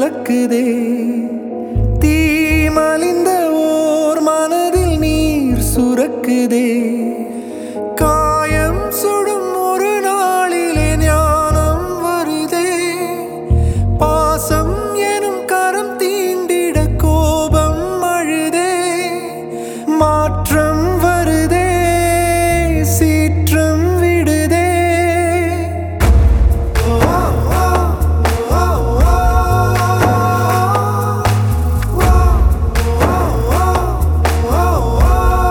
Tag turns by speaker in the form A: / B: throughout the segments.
A: கலக்குதே தீமலிந்த ஓர் மனதில் நீர் சுரக்குதே காயம் சுடும் ஒரு நாளிலே ஞானம் வருதே பாசம் எனும் கரம் தீண்டிட கோபம் அழுதே மாற்றம் வருதே சீற்றம் விடுதே ஓ, ஓ, ஓ, ஓ, ஓ, ஓ, ஓ.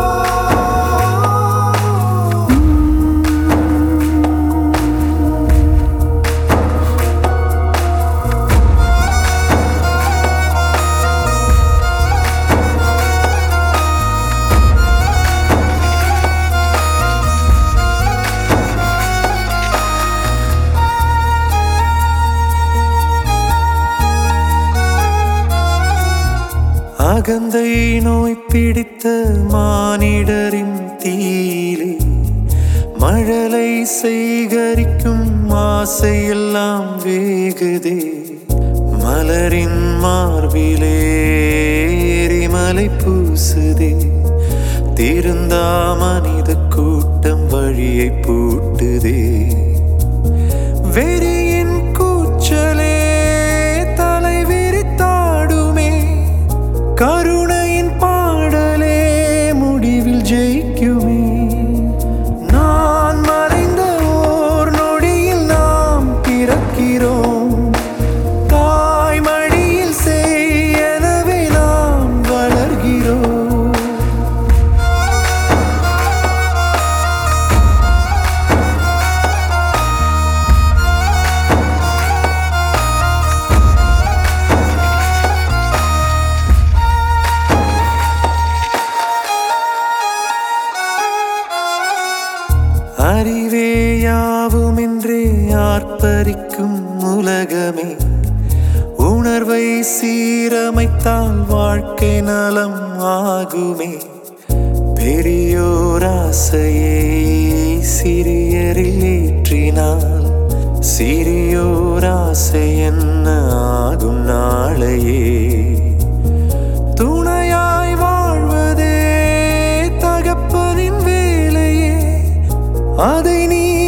A: அகந்தை நோய் பிடித்த மானிடரின் தீயிலே மழலை சேகரிக்கும் ஆசையெல்லாம் வேகுதே மலரின் மார்பிலே எரிமலை பூசுதே திருந்தா மனித கூட்டம் வழியை பூட்டுதே வெறியின் கூச்சலே தலை விரித்தாடுமே கருணையின் பாடலே முடிவில் ஜெயிக்குமே நான் மறைந்த ஓர் நொடியில் நாம் பிறக்கிறோம் தாய் மடியில் செய்யனவே நாம் வளர்கிறோம் அறிவே யாவுமென்றே ஆர்ப்பரிக்கும் உலகமே உணர்வை சீரமைத்தால் வாழ்க்கை நலம் ஆகுமே பெரியோர் ஆசையை சிறியரில் ஏற்றினால் சிறியோர் ஆசை என்ன ஆகும் நாளையே துணையாய் வாழ்வதே தகப்பனின் வேலையே அதை நீ